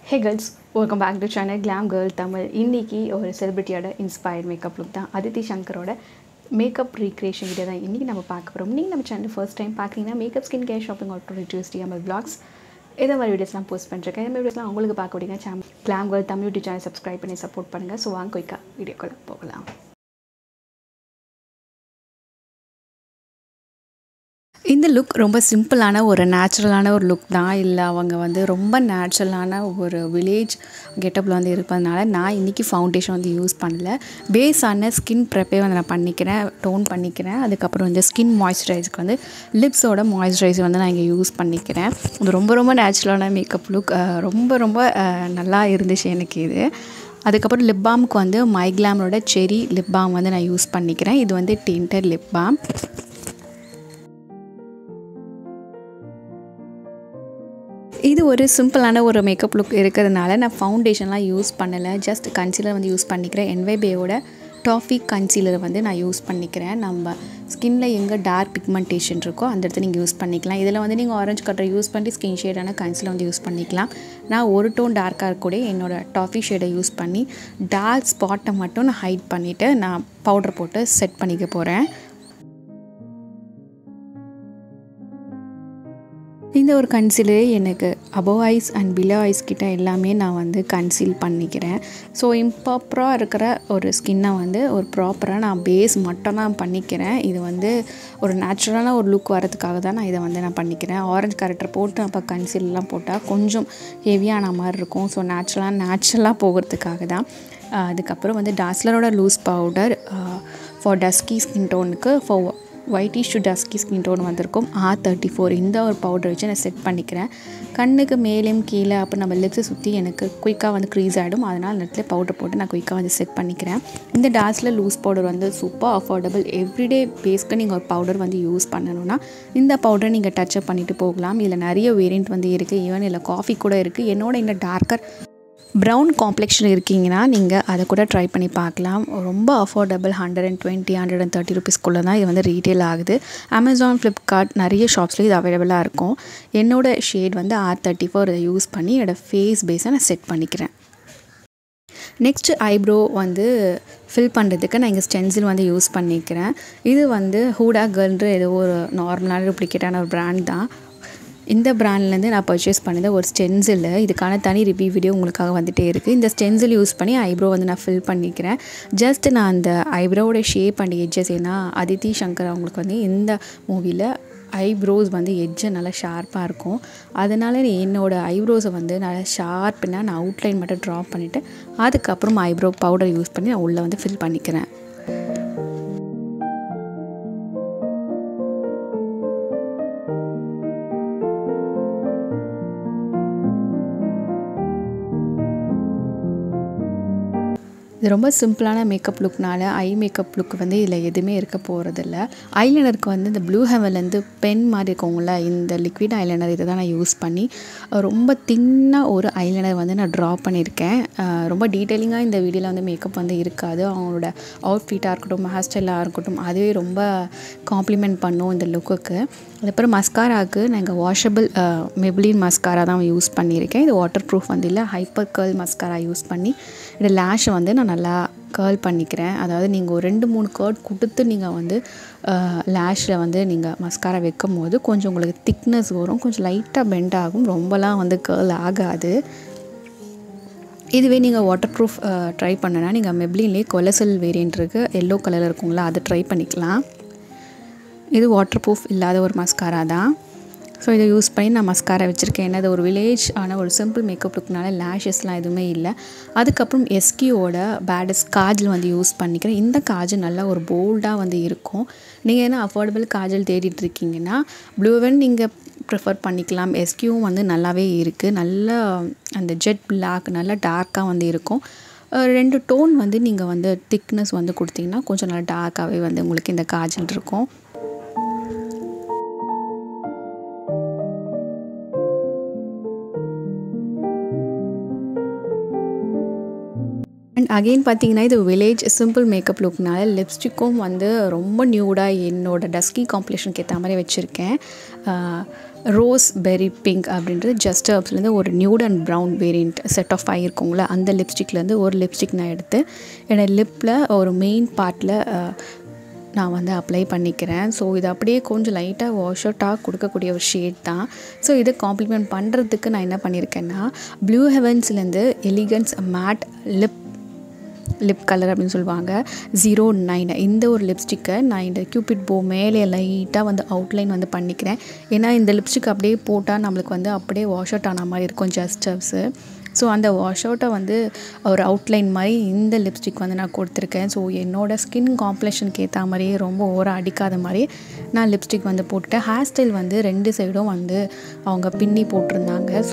hey girls welcome back to channel glam girl Tamil இன்றைக்கி ஒரு செலிபிரிட்டியோட inspired makeup look தான் அதித்தி சங்கரோட மேக்கப் ரீக்ரியேஷன் வீடியோ தான் இன்றைக்கி நம்ம பார்க்க போகிறோம் நீங்கள் நம்ம சேனல் ஃபர்ஸ்ட் டைம் பார்க்குறீங்கன்னா மேக்கப் ஸ்கின் கேர் ஷாப்பிங் ஆட்டோ டியூஸ்டி நம்ம vlogs இதே மாதிரி வீடியோஸ்லாம் போஸ்ட் பண்ணுறேன் இந்த வீடியோஸ்லாம் உங்களுக்கு பார்க்க முடியுங்க channel glam girl Tamil YouTube channel subscribe பண்ணி சப்போர்ட் பண்ணுங்கள் ஸோ வாங்க குயிக்காக வீடியோக்குள்ளே போகலாம் இந்த லுக் ரொம்ப சிம்பிளான ஒரு நேச்சுரலான ஒரு லுக் தான் இல்லை அவங்க வந்து ரொம்ப நேச்சுரலான ஒரு வில்லேஜ் கெட்டப்பில் வந்து இருப்பதனால நான் இன்றைக்கி ஃபவுண்டேஷன் வந்து யூஸ் பண்ணல பேஸான ஸ்கின் ப்ரெப்பே வந்து நான் பண்ணிக்கிறேன் டோன் பண்ணிக்கிறேன் அதுக்கப்புறம் வந்து ஸ்கின் மாய்ஸ்சரைஸ்க்கு வந்து லிப்ஸோட மாய்ஸ்சரைஸ் வந்து நான் இங்கே யூஸ் பண்ணிக்கிறேன் இது ரொம்ப ரொம்ப நேச்சுரலான மேக்கப் லுக் ரொம்ப ரொம்ப அஹ், நல்லா இருந்துச்சு எனக்கு இது அதுக்கப்புறம் லிப் பாம்க்கு வந்து மைக்லாமோட செரி லிப் பாம் வந்து நான் யூஸ் பண்ணிக்கிறேன் இது வந்து டிண்டர் லிப் பாம் இது ஒரு சிம்பிளான ஒரு மேக்கப் லுக் இருக்கிறதுனால நான் ஃபவுண்டேஷன்லாம் யூஸ் பண்ணலை ஜஸ்ட் கன்சீலர் வந்து யூஸ் பண்ணிக்கிறேன் என்வைபேயோட டாஃபி கன்சீலர் வந்து நான் யூஸ் பண்ணிக்கிறேன் நம்ம ஸ்கின்ல எங்கே டார்க் பிக்மெண்டேஷன் இருக்கோ அந்த இடத்துல நீங்கள் யூஸ் பண்ணிக்கலாம் இதில் வந்து நீங்கள் ஆரஞ்சு கலர் யூஸ் பண்ணி ஸ்கின் ஷேடான கன்சீலர் வந்து யூஸ் பண்ணிக்கலாம் நான் ஒரு டோன் டார்க்காக கூட என்னோட டாஃபி ஷேடை யூஸ் பண்ணி டார்க் ஸ்பாட்டை மட்டும் நான் ஹைட் பண்ணிவிட்டு நான் பவுடர் போட்டு செட் பண்ணிக்க போகிறேன் இந்த ஒரு கன்சீலர் எனக்கு above eyes and below eyes கிட்ட எல்லாமே நான் வந்து கன்சீல் பண்ணிக்கிறேன் ஸோ இம்ப்ராப்பராக இருக்கிற ஒரு ஸ்கின்னை வந்து ஒரு ப்ராப்பராக நான் பேஸ் மட்டும் தான் பண்ணிக்கிறேன் இது வந்து ஒரு நேச்சுரலான ஒரு லுக் வரதுக்காக தான் நான் இதை வந்து நான் பண்ணிக்கிறேன் ஆரஞ்சு கரெக்டர் போட்டு அப்போ கன்சீல்லாம் போட்டால் கொஞ்சம் ஹெவியான மாதிரி இருக்கும் ஸோ நேச்சுரலாக நேச்சுரலாக போகிறதுக்காக தான் ஆஹ் அதுக்கப்புறம் வந்து டாஸ்லரோட loose powder for dusky skin டோனுக்கு for whitish to dusky skin tone வந்திருக்கும் ஆர் தேர்ட்டி ஃபோர் இந்த ஒரு பவுடர் வச்சு நான் செட் பண்ணிக்கிறேன் கண்ணுக்கு மேலேயும் கீழே அப்போ நம்ம லிப்ஸை சுற்றி எனக்கு குயிக்காக வந்து க்ரீஸ் ஆகிடும் அதனால் அந்த இடத்துல பவுடர் போட்டு நான் குயிக்காக வந்து செட் பண்ணிக்கிறேன் இந்த டாஸ்ல லூஸ் பவுடர் வந்து சூப்பர் அஃபோர்டபுள் எவ்ரிடே பேஸ்க்கு நீங்கள் ஒரு பவுடர் வந்து யூஸ் பண்ணணும்னா இந்த பவுடரை நீங்கள் டச்சப் பண்ணிட்டு போகலாம் இதில் நிறைய வேரியண்ட் வந்து இருக்குது ஈவன் இதில் காஃபி கூட இருக்குது என்னோட இந்த டார்க்கர் ப்ரௌன் காம்ப்ளெக்ஷன் இருக்கீங்கன்னா நீங்கள் அதை கூட ட்ரை பண்ணி பார்க்கலாம் ரொம்ப affordable hundred and twenty hundred and thirty ருபீஸ்க்குள்ளே தான் இது வந்து ரீட்டெயில் ஆகுது அமேசான் ஃப்ளிப்கார்ட் நிறைய ஷாப்ஸ்லேயும் இது அவைலபிளாக இருக்கும் என்னோட ஷேட் வந்து ஆர் தேர்ட்டி ஃபோர் இதை யூஸ் பண்ணி என்னோடய ஃபேஸ் பேஸை நான் செட் பண்ணிக்கிறேன் நெக்ஸ்ட்டு ஐப்ரோ வந்து ஃபில் பண்ணுறதுக்கு நான் இங்கே ஸ்டென்சில் வந்து யூஸ் பண்ணிக்கிறேன் இது வந்து ஹூடா கேர்ள்ன்ற ஏதோ ஒரு நார்மலான டூப்ளிகேட்டான ஒரு பிராண்ட் தான் இந்த பிராண்ட்லேருந்து நான் பர்ச்சேஸ் பண்ணது ஒரு ஸ்டென்சில் இதுக்கான தனி ரிவ்யூ வீடியோ உங்களுக்காக வந்துட்டே இருக்குது இந்த ஸ்டென்சில் யூஸ் பண்ணி ஐப்ரோ வந்து நான் ஃபில் பண்ணிக்கிறேன் ஜஸ்ட் நான் அந்த ஐப்ரோவோட ஷேப் அண்ட் எட்ஜஸ் ஏன்னா அதித்தி சங்கர் அவங்களுக்கு வந்து இந்த மூவியில் ஐப்ரோஸ் வந்து எட்ஜு நல்லா ஷார்ப்பாக இருக்கும் அதனால் என்னோடய ஐப்ரோஸை வந்து நல்லா ஷார்ப்னா நான் அவுட்லைன் மட்டும் ட்ரா பண்ணிவிட்டு அதுக்கப்புறம் ஐப்ரோ பவுடர் யூஸ் பண்ணி நான் உள்ளே வந்து ஃபில் பண்ணிக்கிறேன் இது ரொம்ப சிம்பிளான மேக்கப் லுக்னால ஐ மேக்கப் லுக் வந்து இதில் எதுவுமே இருக்க போகிறதில்ல ஐலைனருக்கு வந்து இந்த ப்ளூ ஹெவன்லேருந்து பென் மாதிரி இருக்கவங்கள இந்த லிக்விட் ஐலைனர் இதை தான் நான் யூஸ் பண்ணி அஹ், ரொம்ப தின்னாக ஒரு ஐலைனர் வந்து நான் ட்ரா பண்ணியிருக்கேன் அஹ், ரொம்ப டீட்டெயிலிங்காக இந்த வீடியோவில் வந்து மேக்கப் வந்து இருக்காது அவங்களோட அவுட்ஃபிட்டாக இருக்கட்டும் ஹேர் ஸ்டைலாக இருக்கட்டும் அதுவே ரொம்ப காம்ப்ளிமெண்ட் பண்ணும் இந்த லுக்குக்கு அதுக்கப்புறம் மஸ்காராவுக்கு நான் இங்கே வாஷபிள் மெப்ளின் மஸ்காரா தான் யூஸ் பண்ணியிருக்கேன் இது வாட்டர் ப்ரூஃப் வந்து இல்லை ஹைப்பர் கேர்ள் மஸ்காரா யூஸ் பண்ணி இந்த லேஷை வந்து நான் நல்லா கேர்ள் பண்ணிக்கிறேன் அதாவது நீங்கள் ஒரு ரெண்டு மூணு கேர்ட் கொடுத்து நீங்கள் வந்து லேஷில் வந்து நீங்கள் மஸ்காரா வைக்கும் போது கொஞ்சம் உங்களுக்கு திக்னஸ் வரும் கொஞ்சம் லைட்டாக பெண்ட் ஆகும் ரொம்பலாம் வந்து கேர்ள் ஆகாது இதுவே நீங்கள் வாட்டர் ப்ரூஃப் ட்ரை பண்ணனா நீங்கள் மெப்ளின்லேயே கொலசல் வேரியன்ட் இருக்குது எல்லோ கலரில் இருக்குங்களா அதை ட்ரை பண்ணிக்கலாம் இது வாட்டர் ப்ரூஃப் இல்லாத ஒரு மஸ்காரா தான் ஸோ இதை யூஸ் பண்ணி நான் மஸ்காரா வச்சுருக்கேன் என்னது ஒரு வில்லேஜ் ஆன ஒரு சிம்பிள் மேக்கப் லுக்னால லேஷஸ்லாம் எதுவுமே இல்லை அதுக்கப்புறம் எஸ்கியோட பேடஸ் காஜல் வந்து யூஸ் பண்ணிக்கிறேன் இந்த காஜல் நல்லா ஒரு போல்டாக வந்து இருக்கும் நீங்கள் என்ன அஃபோர்டபுள் காஜல் தேடிட்டு இருக்கீங்கன்னா ப்ளூவன் நீங்கள் ப்ரிஃபர் பண்ணிக்கலாம் எஸ்கியூவும் வந்து நல்லாவே இருக்குது நல்லா அந்த ஜெட் பிளாக் நல்லா டார்க்காக வந்து இருக்கும் அஹ் ரெண்டு டோன் வந்து நீங்கள் வந்து திக்னஸ் வந்து கொடுத்தீங்கன்னா கொஞ்சம் நல்லா டார்க்காகவே வந்து உங்களுக்கு இந்த காஜல் இருக்கும் அண்ட் அகெயின் பார்த்தீங்கன்னா இது வில்லேஜ் சிம்பிள் மேக்கப் லுக்னால லிப்ஸ்டிக்கும் வந்து ரொம்ப நியூடாக என்னோட டஸ்கி காம்ப்ளெக்ஷனுக்கு ஏற்ற மாதிரி வச்சுருக்கேன் ரோஸ் பெரி பிங்க் அப்படின்றது ஜஸ்ட் ஹர்ப்ஸ்லேருந்து ஒரு nude and brown variant set off ஆகிருக்குங்கள அந்த லிப்ஸ்டிக்லேருந்து ஒரு லிப்ஸ்டிக் நான் எடுத்து என்னோடய லிப்பில் ஒரு மெயின் பார்ட்டில் நான் வந்து அப்ளை பண்ணிக்கிறேன் ஸோ இது அப்படியே கொஞ்சம் லைட்டாக வாஷ் அவுட்டாக கொடுக்கக்கூடிய ஒரு ஷேட் தான் ஸோ இது காம்ப்ளிமெண்ட் பண்ணுறதுக்கு நான் என்ன பண்ணியிருக்கேன்னா ப்ளூ ஹெவன்ஸ்லேருந்து elegance matte lip lip colour அப்படின்னு சொல்லுவாங்க ஜீரோ நைன் இந்த ஒரு லிப்ஸ்டிக்கை நான் இந்த க்யூபிட் போ மேலே லைட்டாக வந்து அவுட்லைன் வந்து பண்ணிக்கிறேன் ஏன்னா இந்த லிப்ஸ்டிக் அப்படியே போட்டால் நம்மளுக்கு வந்து அப்படியே வாஷ் அவுட் ஆன மாதிரி இருக்கும் ஜஸ்ட் ஹவ்ஸு ஸோ அந்த வாஷ் அவுட்டை வந்து ஒரு அவுட்லைன் மாதிரி இந்த லிப்ஸ்டிக் வந்து நான் கொடுத்துருக்கேன் ஸோ என்னோடய ஸ்கின் காம்ப்ளெக்ஷனுக்கு ஏற்ற மாதிரியே ரொம்ப ஓரம் அடிக்காத மாதிரி நான் லிப்ஸ்டிக் வந்து போட்டுட்டேன் ஹேர் ஸ்டைல் வந்து ரெண்டு சைடும் வந்து அவங்க பின்னி போட்டிருந்தாங்க ஸோ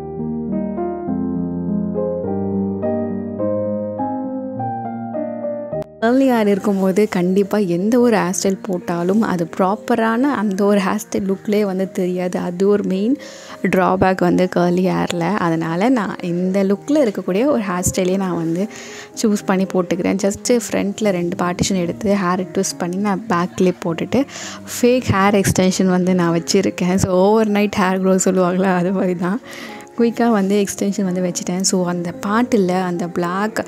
ஏர்லியாக இருக்கும்போது கண்டிப்பாக எந்த ஒரு ஹேர் ஸ்டைல் போட்டாலும் அது ப்ராப்பரான அந்த ஒரு ஹேர் ஸ்டைல் லுக்லேயே வந்து தெரியாது அது ஒரு மெயின் ட்ராபேக் வந்து கேர்லி ஹேரில் அதனால் நான் இந்த லுக்கில் இருக்கக்கூடிய ஒரு ஹேர் ஸ்டைலே நான் வந்து சூஸ் பண்ணி போட்டுக்கிறேன் ஜஸ்ட்டு ஃப்ரண்ட்டில் ரெண்டு பார்ட்டிஷன் எடுத்து ஹேர் ட்விஸ்ட் பண்ணி நான் பேக்லேயே போட்டுட்டு ஃபேக் ஹேர் எக்ஸ்டென்ஷன் வந்து நான் வச்சுருக்கேன் so overnight hair grow சொல்லுவாங்களா அது மாதிரி தான் குயிக்காக வந்து எக்ஸ்டென்ஷன் வந்து வச்சுட்டேன் ஸோ அந்த பாட்டில் அந்த பிளாக்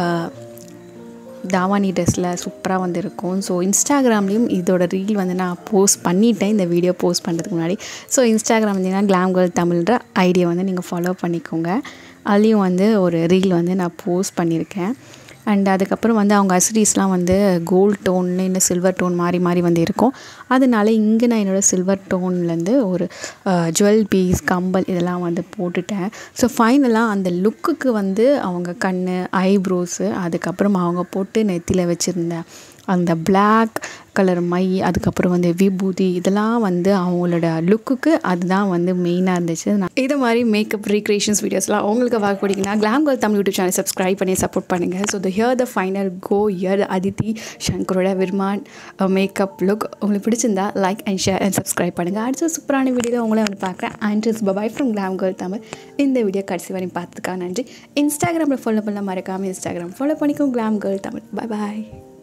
தாவானி ட்ரெஸ்ஸில் சூப்பராக வந்து இருக்கும் ஸோ இன்ஸ்டாகிராம்லேயும் இதோட ரீல் வந்து நான் போஸ்ட் பண்ணிட்டேன் இந்த வீடியோ போஸ்ட் பண்ணுறதுக்கு முன்னாடி ஸோ இன்ஸ்டாகிராம் வந்தீங்கன்னா கிளாம் கேர்ள் தமிழ்ன்ற ஐடியா வந்து நீங்கள் ஃபாலோ பண்ணிக்கோங்க அதுலேயும் வந்து ஒரு ரீல் வந்து நான் போஸ்ட் பண்ணியிருக்கேன் அண்ட் அதுக்கப்புறம் வந்து அவங்க அசரிஸ்லாம் வந்து கோல்ட் டோன்னு இல்லை சில்வர் டோன் மாறி மாறி வந்து இருக்கும் அதனால இங்கே நான் என்னோடய சில்வர் டோன்லேருந்து ஒரு ஜுவல் பீஸ் கம்பல் இதெல்லாம் வந்து போட்டுட்டேன் ஸோ ஃபைனலாக அந்த லுக்குக்கு வந்து அவங்க கண் ஐப்ரோஸு அதுக்கப்புறம் அவங்க போட்டு நெத்தியில் வச்சுருந்த அந்த பிளாக் கலர் மை அதுக்கப்புறம் வந்து விபூதி இதெல்லாம் வந்து அவங்களோட லுக்குக்கு அதுதான் வந்து மெயினாக இருந்துச்சு நான் இது மாதிரி மேக்கப் ரீக்ரியேஷன்ஸ் வீடியோஸ்லாம் உங்களுக்கு பார்க்க பிடிக்குன்னா glam girl Tamil YouTube channel subscribe பண்ணி சப்போர்ட் பண்ணுங்கள் so the here the final go year Aditi சங்கரோட விர்மான் மேக்கப் லுக் உங்களுக்கு பிடிச்சிருந்தா like and share and subscribe பண்ணுங்கள் அடுத்த சூப்பரான வீடியோ உங்களே வந்து பார்க்குறேன் and it's bye bye from glam girl Tamil இந்த வீடியோ கடைசி வரையும் பார்த்ததுக்காக நன்றி இன்ஸ்டாகிராமில் ஃபாலோ பண்ண மறக்காமல் இன்ஸ்டாகிராம் ஃபாலோ பண்ணிக்கோங்க கிளாம் கேர்ள் தமிழ் பாய் பாய்